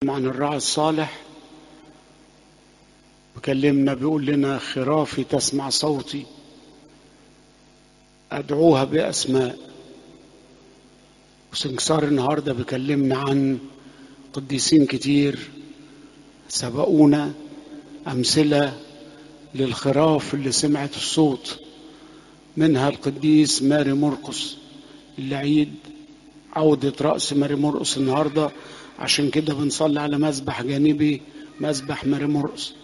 عن الراعي الصالح بكلمنا بيقول لنا خرافي تسمع صوتي أدعوها بأسماء وسنكسار النهاردة بيكلمنا عن قديسين كتير سبقونا أمثلة للخراف اللي سمعت الصوت منها القديس ماري مرقس اللي عيد عودة رأس ماري مرقس النهاردة عشان كده بنصلي على مذبح جانبي مذبح ماري مرقس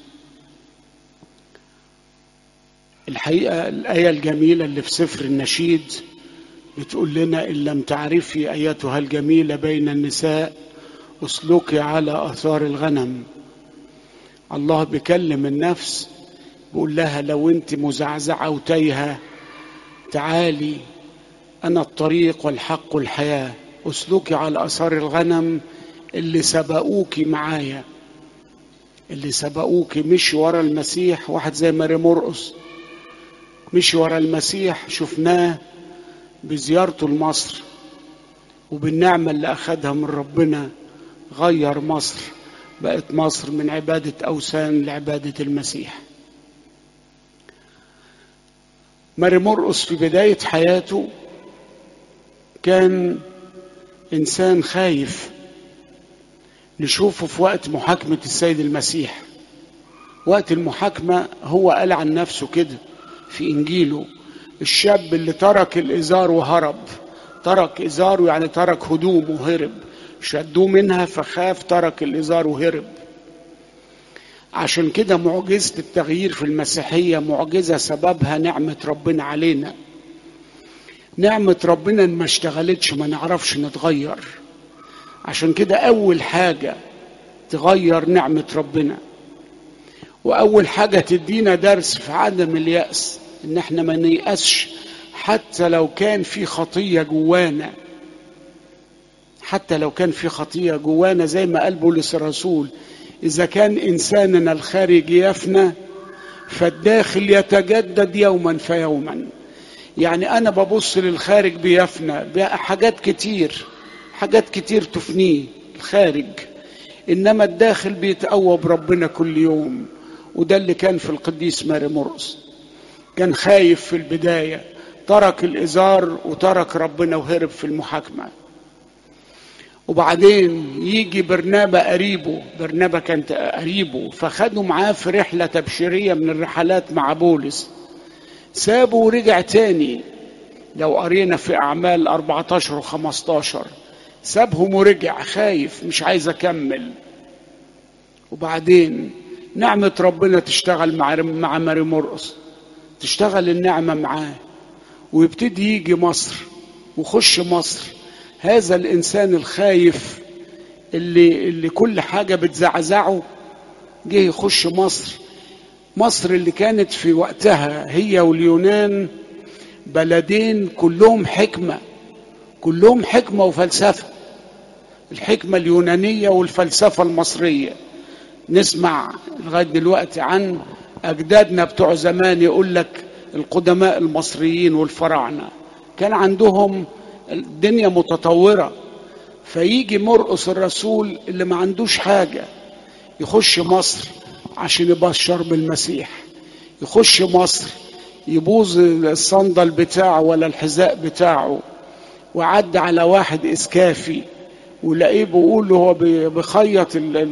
الحقيقة الآية الجميلة اللي في سفر النشيد بتقول لنا إن لم تعرفي أيتها الجميلة بين النساء اسلكي على آثار الغنم الله بيكلم النفس بيقول لها لو انت مزعزعة وتايهة تعالي أنا الطريق والحق والحياة اسلكي على آثار الغنم اللي سبقوكي معايا اللي سبقوكي مشي ورا المسيح واحد زي ماري مرقس مشي ورا المسيح شفناه بزيارته لمصر وبالنعمة اللي أخدها من ربنا غير مصر بقت مصر من عبادة أوثان لعبادة المسيح ماري مرقس في بداية حياته كان إنسان خايف نشوفه في وقت محاكمة السيد المسيح وقت المحاكمة هو قال عن نفسه كده في إنجيله الشاب اللي ترك الإزار وهرب ترك إزاره يعني ترك هدومه وهرب شدوه منها فخاف ترك الإزار وهرب عشان كده معجزة التغيير في المسيحية معجزة سببها نعمة ربنا علينا نعمة ربنا ما اشتغلتش ما نعرفش نتغير عشان كده أول حاجة تغير نعمة ربنا وأول حاجة تدينا درس في عدم اليأس إن احنا ما نيأسش حتى لو كان في خطية جوانا حتى لو كان في خطية جوانا زي ما قال بولس الرسول إذا كان إنساننا الخارج يفنى فالداخل يتجدد يوما فيوما يعني أنا ببص للخارج بيفنى حاجات كتير حاجات كتير تفنيه الخارج إنما الداخل بيتقوى بربنا كل يوم وده اللي كان في القديس ماري مرقس كان خايف في البداية ترك الإزار وترك ربنا وهرب في المحاكمة وبعدين يجي برنابة قريبه برنابة كانت قريبه فخدوا معاه في رحلة تبشيرية من الرحلات مع بولس سابه ورجع تاني لو قرينا في أعمال 14 و 15 سابهم ورجع خايف مش عايز أكمل وبعدين نعمة ربنا تشتغل مع مع ماري مرقس تشتغل النعمة معاه ويبتدي يجي مصر وخش مصر هذا الإنسان الخايف اللي اللي كل حاجة بتزعزعه جه يخش مصر مصر اللي كانت في وقتها هي واليونان بلدين كلهم حكمة كلهم حكمة وفلسفة الحكمة اليونانية والفلسفة المصرية نسمع لغاية دلوقتي عن أجدادنا بتوع زمان يقول لك القدماء المصريين والفراعنة كان عندهم الدنيا متطورة فيجي مرقس الرسول اللي ما عندوش حاجة يخش مصر عشان يبشر بالمسيح يخش مصر يبوظ الصندل بتاعه ولا الحذاء بتاعه وعد على واحد اسكافي ولاقيه بيقول هو بيخيط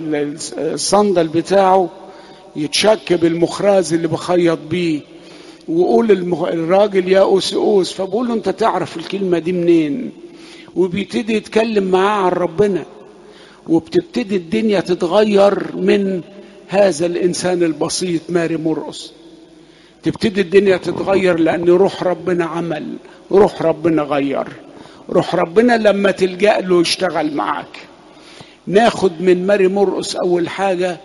الصندل بتاعه يتشك بالمخراز اللي بخيط بيه ويقول الراجل يا أوس أوس فبقول له أنت تعرف الكلمة دي منين وبيبتدي يتكلم معاه عن ربنا وبتبتدي الدنيا تتغير من هذا الإنسان البسيط ماري مرقس تبتدي الدنيا تتغير لأن روح ربنا عمل روح ربنا غير روح ربنا لما تلجأ له يشتغل معك ناخد من ماري مرقس أول حاجة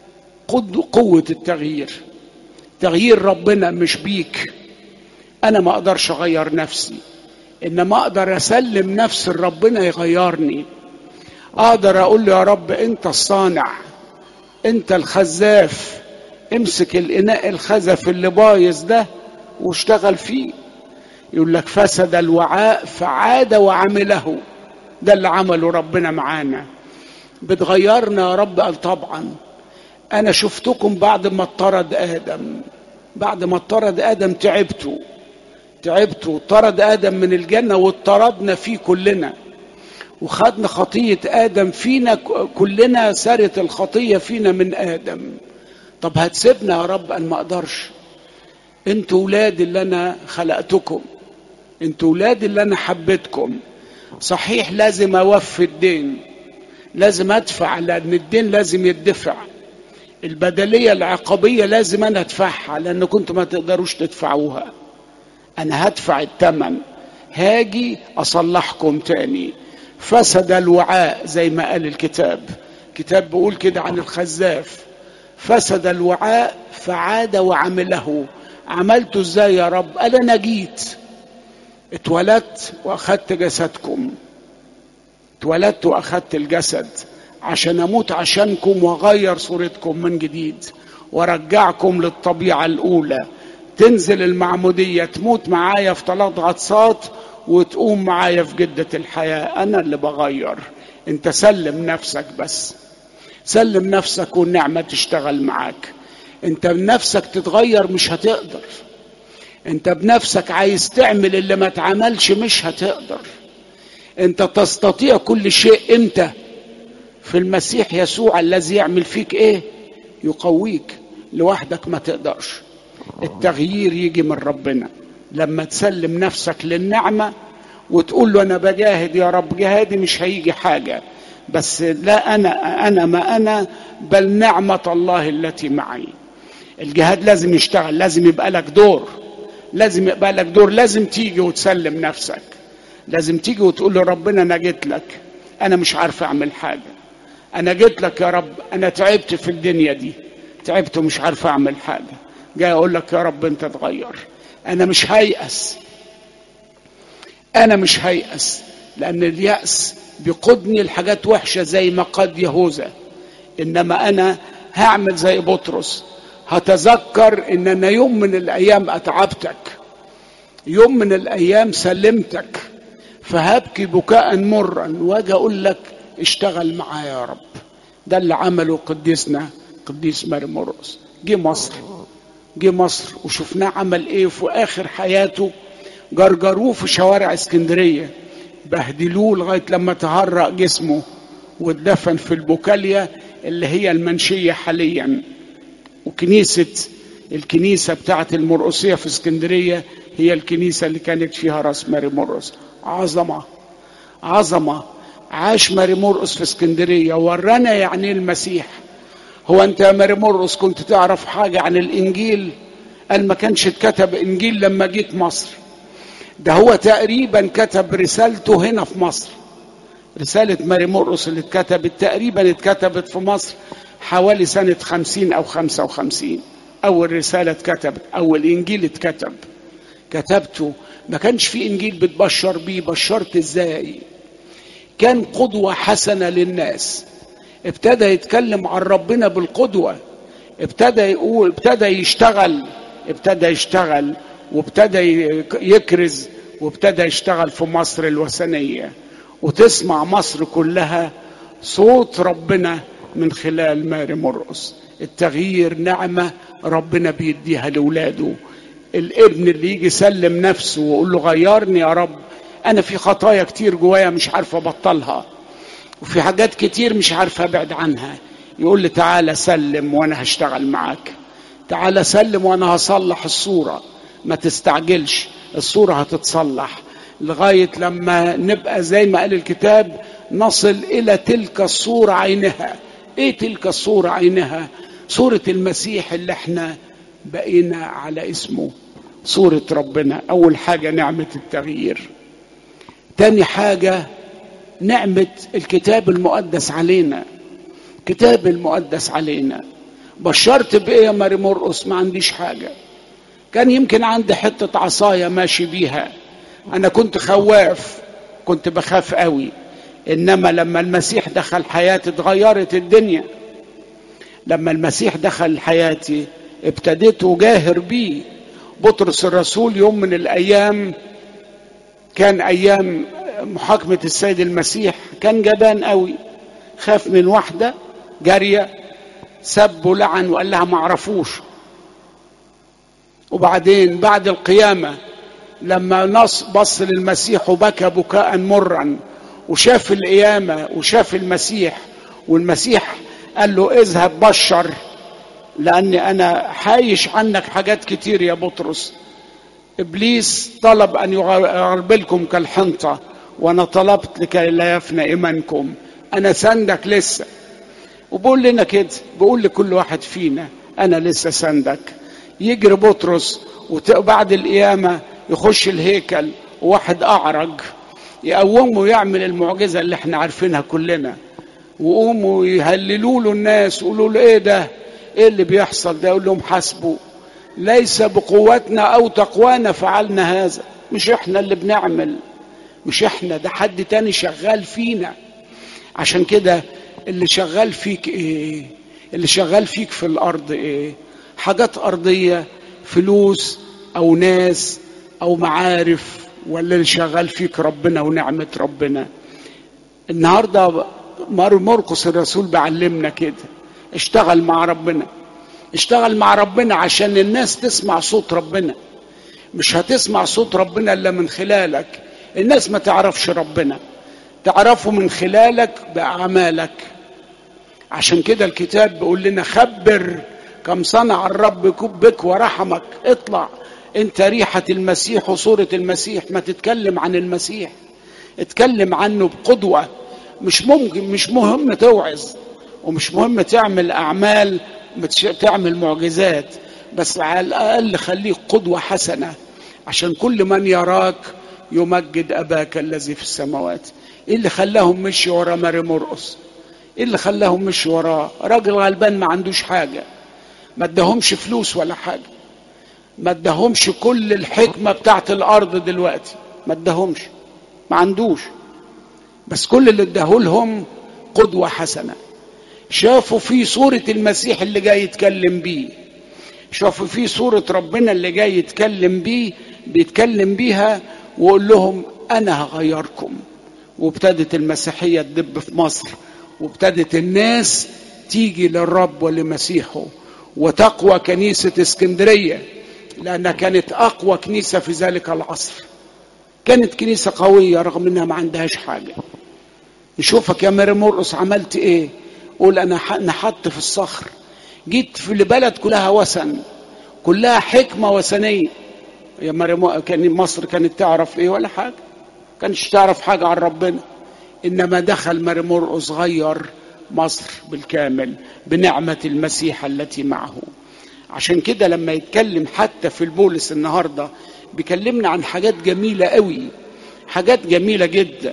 قوة التغيير تغيير ربنا مش بيك انا ما اقدرش اغير نفسي انما اقدر اسلم نفسي لربنا يغيرني اقدر اقول له يا رب انت الصانع انت الخزاف امسك الاناء الخزف اللي بايظ ده واشتغل فيه يقول لك فسد الوعاء فعاد وعمله ده اللي عمله ربنا معانا بتغيرنا يا رب قال طبعا انا شفتكم بعد ما اطرد ادم بعد ما اطرد ادم تعبتوا تعبتوا طرد ادم من الجنه واطردنا فيه كلنا وخدنا خطيه ادم فينا كلنا سارت الخطيه فينا من ادم طب هتسيبنا يا رب ان ما اقدرش انتوا ولاد اللي انا خلقتكم انتوا ولاد اللي انا حبيتكم صحيح لازم اوفي الدين لازم ادفع لان الدين لازم يدفع البدلية العقابية لازم انا ادفعها لان كنتوا ما تقدروش تدفعوها انا هدفع الثمن هاجي اصلحكم تاني فسد الوعاء زي ما قال الكتاب كتاب بيقول كده عن الخزاف فسد الوعاء فعاد وعمله عملته ازاي يا رب قال انا جيت اتولدت واخدت جسدكم اتولدت واخدت الجسد عشان اموت عشانكم واغير صورتكم من جديد وارجعكم للطبيعه الاولى تنزل المعموديه تموت معايا في ثلاث غطسات وتقوم معايا في جده الحياه انا اللي بغير انت سلم نفسك بس سلم نفسك والنعمه تشتغل معاك انت بنفسك تتغير مش هتقدر انت بنفسك عايز تعمل اللي ما اتعملش مش هتقدر انت تستطيع كل شيء امتى في المسيح يسوع الذي يعمل فيك ايه يقويك لوحدك ما تقدرش التغيير يجي من ربنا لما تسلم نفسك للنعمه وتقول له انا بجاهد يا رب جهادي مش هيجي حاجه بس لا انا انا ما انا بل نعمه الله التي معي الجهاد لازم يشتغل لازم يبقى لك دور لازم يبقى لك دور لازم تيجي وتسلم نفسك لازم تيجي وتقول له ربنا انا جيت لك انا مش عارف اعمل حاجه انا جيت لك يا رب انا تعبت في الدنيا دي تعبت ومش عارف اعمل حاجه جاي اقول لك يا رب انت تغير انا مش هيأس انا مش هيأس لان اليأس بيقودني لحاجات وحشه زي ما قاد يهوذا انما انا هعمل زي بطرس هتذكر ان انا يوم من الايام اتعبتك يوم من الايام سلمتك فهبكي بكاء مرا واجي اقول لك اشتغل معايا يا رب ده اللي عمله قديسنا قديس ماري مرقس جه مصر جه مصر وشفناه عمل ايه في اخر حياته جرجروه في شوارع اسكندريه بهدلوه لغايه لما تهرأ جسمه واتدفن في البوكاليا اللي هي المنشيه حاليا وكنيسه الكنيسه بتاعت المرقسيه في اسكندريه هي الكنيسه اللي كانت فيها راس ماري مرقس عظمه عظمه عاش ماري مرقس في اسكندريه ورانا يعني المسيح هو انت يا ماري مرقس كنت تعرف حاجه عن الانجيل قال ما كانش اتكتب انجيل لما جيت مصر ده هو تقريبا كتب رسالته هنا في مصر رسالة ماري مرقس اللي اتكتبت تقريبا اتكتبت في مصر حوالي سنة خمسين أو خمسة وخمسين أول رسالة اتكتبت أول إنجيل اتكتب كتبته ما كانش في إنجيل بتبشر بيه بشرت إزاي كان قدوة حسنة للناس ابتدى يتكلم عن ربنا بالقدوة ابتدى يقول ابتدى يشتغل ابتدى يشتغل وابتدى يكرز وابتدى يشتغل في مصر الوثنية وتسمع مصر كلها صوت ربنا من خلال ماري مرقس التغيير نعمة ربنا بيديها لولاده الابن اللي يجي يسلم نفسه ويقول له غيرني يا رب انا في خطايا كتير جوايا مش عارف ابطلها وفي حاجات كتير مش عارف ابعد عنها يقول لي تعالى سلم وانا هشتغل معاك تعالى سلم وانا هصلح الصوره ما تستعجلش الصوره هتتصلح لغايه لما نبقى زي ما قال الكتاب نصل الى تلك الصوره عينها ايه تلك الصوره عينها صوره المسيح اللي احنا بقينا على اسمه صوره ربنا اول حاجه نعمه التغيير تاني حاجه نعمه الكتاب المقدس علينا كتاب المقدس علينا بشرت بايه يا ماري مرقس ما عنديش حاجه كان يمكن عندي حته عصايه ماشي بيها انا كنت خواف كنت بخاف قوي انما لما المسيح دخل حياتي اتغيرت الدنيا لما المسيح دخل حياتي ابتديت اجاهر بيه بطرس الرسول يوم من الايام كان ايام محاكمه السيد المسيح كان جبان قوي خاف من واحدة جارية سب ولعن وقال لها ما اعرفوش وبعدين بعد القيامة لما نص بص للمسيح وبكى بكاء مرا وشاف القيامة وشاف المسيح والمسيح قال له اذهب بشر لأني أنا حايش عنك حاجات كتير يا بطرس إبليس طلب أن يغربلكم كالحنطة وأنا طلبت لكي لا يفنى إيمانكم أنا سندك لسه وبقول لنا كده بقول لكل واحد فينا أنا لسه سندك يجري بطرس وبعد القيامة يخش الهيكل وواحد أعرج يقومه يعمل المعجزة اللي احنا عارفينها كلنا وقوموا يهللوا له الناس يقولوا له ايه ده ايه اللي بيحصل ده يقول لهم حاسبوا ليس بقوتنا او تقوانا فعلنا هذا مش احنا اللي بنعمل مش احنا ده حد تاني شغال فينا عشان كده اللي شغال فيك ايه اللي شغال فيك في الارض ايه حاجات ارضيه فلوس او ناس او معارف ولا اللي شغال فيك ربنا ونعمه ربنا النهارده مرقس الرسول بيعلمنا كده اشتغل مع ربنا اشتغل مع ربنا عشان الناس تسمع صوت ربنا مش هتسمع صوت ربنا الا من خلالك الناس ما تعرفش ربنا تعرفه من خلالك باعمالك عشان كده الكتاب بيقول لنا خبر كم صنع الرب بك ورحمك اطلع انت ريحة المسيح وصورة المسيح ما تتكلم عن المسيح اتكلم عنه بقدوة مش ممكن مش مهم توعظ ومش مهم تعمل اعمال تعمل معجزات بس على الاقل خليك قدوة حسنة عشان كل من يراك يمجد اباك الذي في السماوات ايه اللي خلاهم مشي ورا ماري مرقص ايه اللي خلاهم مشي وراه راجل غلبان ما عندوش حاجة ما ادهمش فلوس ولا حاجة ما ادهمش كل الحكمة بتاعت الارض دلوقتي ما ادهمش ما عندوش بس كل اللي اداهولهم قدوة حسنة شافوا في صورة المسيح اللي جاي يتكلم بيه شافوا في صورة ربنا اللي جاي يتكلم بيه بيتكلم بيها ويقول لهم أنا هغيركم وابتدت المسيحية تدب في مصر وابتدت الناس تيجي للرب ولمسيحه وتقوى كنيسة اسكندرية لأنها كانت أقوى كنيسة في ذلك العصر كانت كنيسة قوية رغم إنها ما عندهاش حاجة نشوفك يا ماري مرقص عملت إيه قول أنا نحت في الصخر جيت في البلد كلها وثن كلها حكمة وثنية يا ماري كان مصر كانت تعرف إيه ولا حاجة كانش تعرف حاجة عن ربنا إنما دخل ماري مرقص غير مصر بالكامل بنعمة المسيح التي معه عشان كده لما يتكلم حتى في البولس النهارده بيكلمنا عن حاجات جميلة قوي حاجات جميلة جدا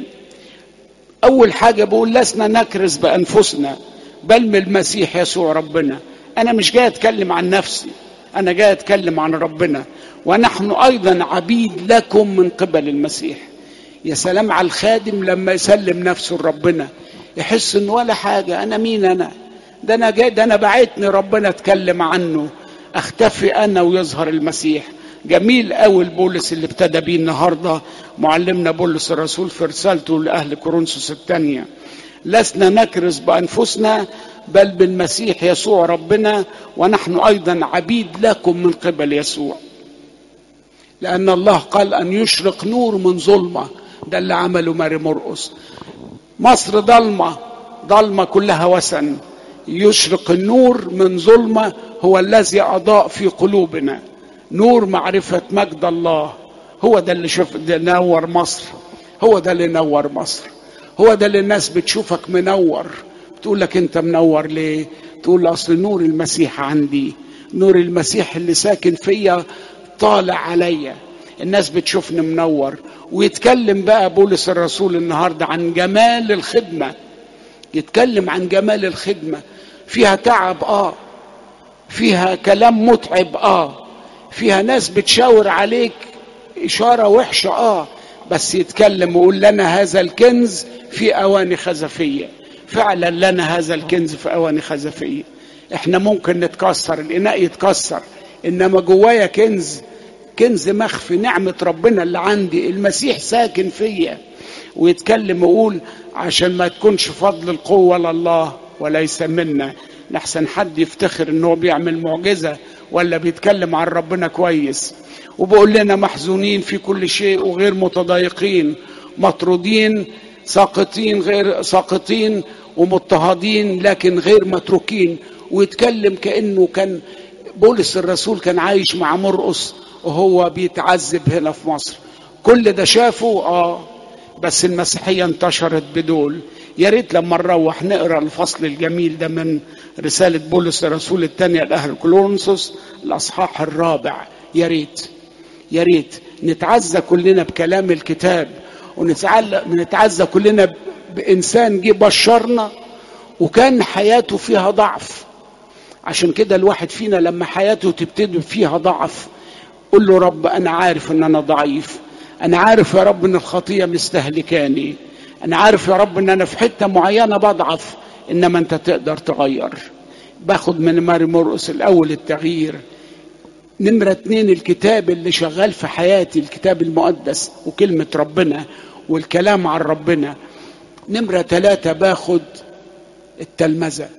أول حاجة بقول لسنا نكرز بأنفسنا بل من المسيح يسوع ربنا أنا مش جاي أتكلم عن نفسي أنا جاي أتكلم عن ربنا ونحن أيضا عبيد لكم من قبل المسيح يا سلام على الخادم لما يسلم نفسه لربنا يحس إن ولا حاجة أنا مين أنا ده أنا جاي ده أنا بعتني ربنا أتكلم عنه أختفي أنا ويظهر المسيح جميل قوي البولس اللي ابتدى بيه النهارده معلمنا بولس الرسول في رسالته لاهل كورنثوس الثانيه لسنا نكرز بانفسنا بل بالمسيح يسوع ربنا ونحن ايضا عبيد لكم من قبل يسوع لان الله قال ان يشرق نور من ظلمه ده اللي عمله ماري مرقس مصر ضلمه ضلمه كلها وثن يشرق النور من ظلمه هو الذي اضاء في قلوبنا نور معرفة مجد الله هو ده اللي شوف ده نور مصر هو ده اللي نور مصر هو ده اللي الناس بتشوفك منور تقول لك انت منور ليه تقول اصل نور المسيح عندي نور المسيح اللي ساكن فيا طالع عليا الناس بتشوفني منور ويتكلم بقى بولس الرسول النهارده عن جمال الخدمه يتكلم عن جمال الخدمه فيها تعب اه فيها كلام متعب اه فيها ناس بتشاور عليك إشارة وحشة آه بس يتكلم ويقول لنا هذا الكنز في أواني خزفية فعلا لنا هذا الكنز في أواني خزفية احنا ممكن نتكسر الإناء يتكسر إنما جوايا كنز كنز مخفي نعمة ربنا اللي عندي المسيح ساكن فيا ويتكلم ويقول عشان ما تكونش فضل القوة لله وليس منا لحسن حد يفتخر ان هو بيعمل معجزة ولا بيتكلم عن ربنا كويس وبقول لنا محزونين في كل شيء وغير متضايقين مطرودين ساقطين غير ساقطين ومضطهدين لكن غير متروكين ويتكلم كانه كان بولس الرسول كان عايش مع مرقس وهو بيتعذب هنا في مصر كل ده شافه اه بس المسيحيه انتشرت بدول يا ريت لما نروح نقرا الفصل الجميل ده من رساله بولس الرسول الثانيه لاهل كولونسوس الاصحاح الرابع يا ريت يا ريت نتعزى كلنا بكلام الكتاب ونتعزى كلنا بانسان جه بشرنا وكان حياته فيها ضعف عشان كده الواحد فينا لما حياته تبتدي فيها ضعف قل له رب انا عارف ان انا ضعيف انا عارف يا رب ان الخطيه مستهلكاني انا عارف يا رب ان انا في حته معينه بضعف انما انت تقدر تغير باخد من ماري مرقس الاول التغيير نمرة اتنين الكتاب اللي شغال في حياتي الكتاب المقدس وكلمة ربنا والكلام عن ربنا نمرة ثلاثة باخد التلمذة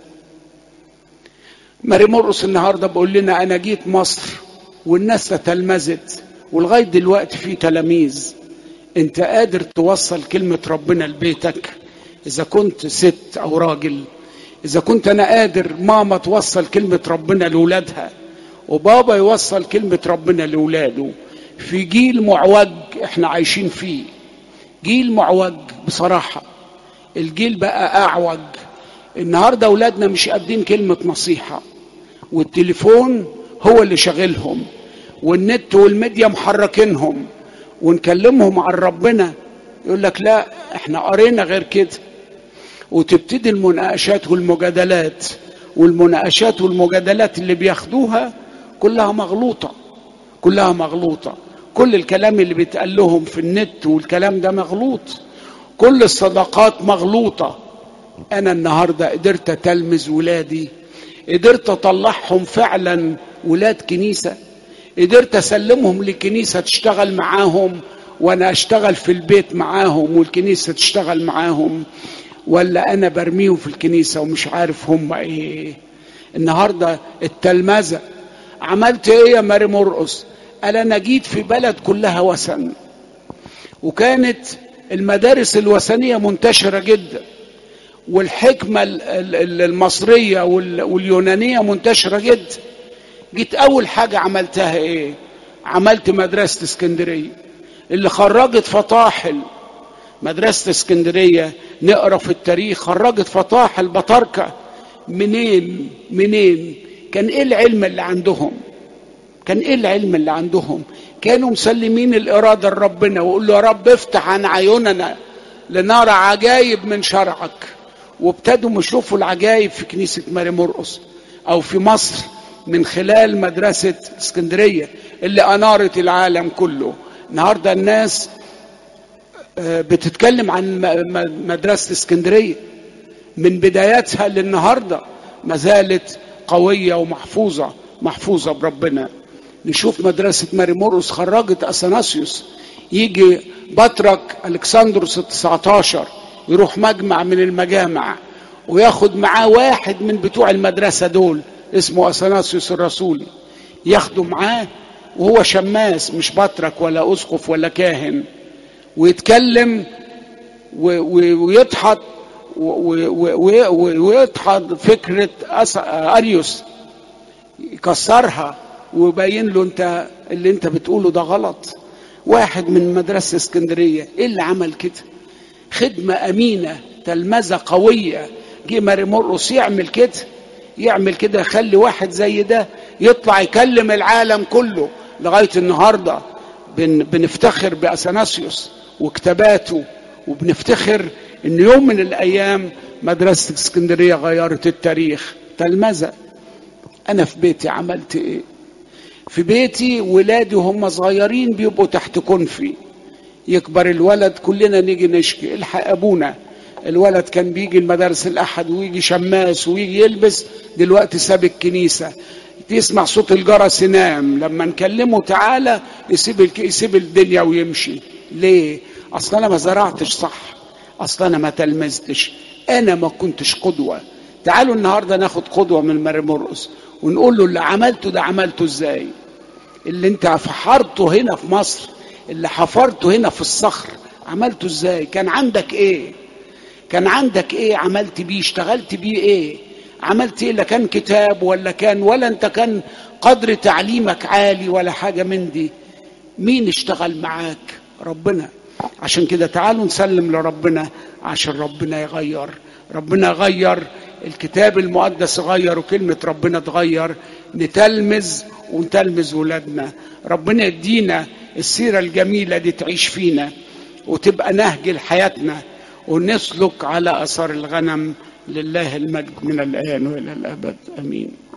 ماري مرقس النهاردة بقول لنا أنا جيت مصر والناس تتلمذت ولغاية دلوقتي في تلاميذ أنت قادر توصل كلمة ربنا لبيتك إذا كنت ست أو راجل إذا كنت أنا قادر ماما توصل كلمة ربنا لأولادها وبابا يوصل كلمة ربنا لأولاده في جيل معوج احنا عايشين فيه جيل معوج بصراحة الجيل بقى أعوج النهاردة أولادنا مش قادين كلمة نصيحة والتليفون هو اللي شاغلهم والنت والميديا محركينهم ونكلمهم عن ربنا يقول لك لا احنا قرينا غير كده وتبتدي المناقشات والمجادلات والمناقشات والمجادلات اللي بياخدوها كلها مغلوطة كلها مغلوطة كل الكلام اللي بيتقال لهم في النت والكلام ده مغلوط كل الصداقات مغلوطة أنا النهاردة قدرت أتلمذ ولادي قدرت أطلعهم فعلا ولاد كنيسة قدرت أسلمهم لكنيسة تشتغل معاهم وأنا أشتغل في البيت معاهم والكنيسة تشتغل معاهم ولا أنا برميهم في الكنيسة ومش عارف هم إيه النهاردة التلمذة عملت ايه يا ماري مرقص قال انا جيت في بلد كلها وثن وكانت المدارس الوثنيه منتشره جدا والحكمه المصريه واليونانيه منتشره جدا جيت اول حاجه عملتها ايه عملت مدرسه اسكندريه اللي خرجت فطاحل مدرسه اسكندريه نقرا في التاريخ خرجت فطاحل بطاركه منين منين كان ايه العلم اللي عندهم كان ايه العلم اللي عندهم كانوا مسلمين الاراده لربنا ويقول له يا رب افتح عن عيوننا لنرى عجايب من شرعك وابتدوا يشوفوا العجايب في كنيسه ماري مرقص او في مصر من خلال مدرسه اسكندريه اللي انارت العالم كله النهارده الناس بتتكلم عن مدرسه اسكندريه من بداياتها للنهارده ما زالت قوية ومحفوظة محفوظة بربنا نشوف مدرسة ماري مرقس خرجت أثناسيوس يجي بطرك ألكسندروس 19 يروح مجمع من المجامع وياخد معاه واحد من بتوع المدرسة دول اسمه أثناسيوس الرسولي ياخده معاه وهو شماس مش بطرك ولا أسقف ولا كاهن ويتكلم ويضحك ويدحض فكرة أريوس يكسرها ويبين له انت اللي انت بتقوله ده غلط واحد من مدرسة اسكندرية ايه اللي عمل كده خدمة أمينة تلمذة قوية جه ماري مرقص يعمل كده يعمل كده يخلي واحد زي ده يطلع يكلم العالم كله لغاية النهاردة بن بنفتخر بأثناسيوس وكتاباته وبنفتخر ان يوم من الايام مدرسه اسكندريه غيرت التاريخ تلمذه انا في بيتي عملت ايه في بيتي ولادي وهم صغيرين بيبقوا تحت كنفي يكبر الولد كلنا نيجي نشكي الحق ابونا الولد كان بيجي المدارس الاحد ويجي شماس ويجي يلبس دلوقتي ساب الكنيسه يسمع صوت الجرس ينام لما نكلمه تعالى يسيب الك... يسيب الدنيا ويمشي ليه اصل انا ما زرعتش صح اصل انا ما تلمذتش انا ما كنتش قدوه تعالوا النهارده ناخد قدوه من ماري مرقس ونقول له اللي عملته ده عملته ازاي اللي انت فحرته هنا في مصر اللي حفرته هنا في الصخر عملته ازاي كان عندك ايه كان عندك ايه عملت بيه اشتغلت بيه ايه عملت ايه لا كان كتاب ولا كان ولا انت كان قدر تعليمك عالي ولا حاجه من دي مين اشتغل معاك ربنا عشان كده تعالوا نسلم لربنا عشان ربنا يغير ربنا غير الكتاب المقدس غير وكلمة ربنا تغير نتلمذ ونتلمذ ولادنا ربنا يدينا السيرة الجميلة دي تعيش فينا وتبقى نهج لحياتنا ونسلك على أثر الغنم لله المجد من الآن وإلى الأبد آمين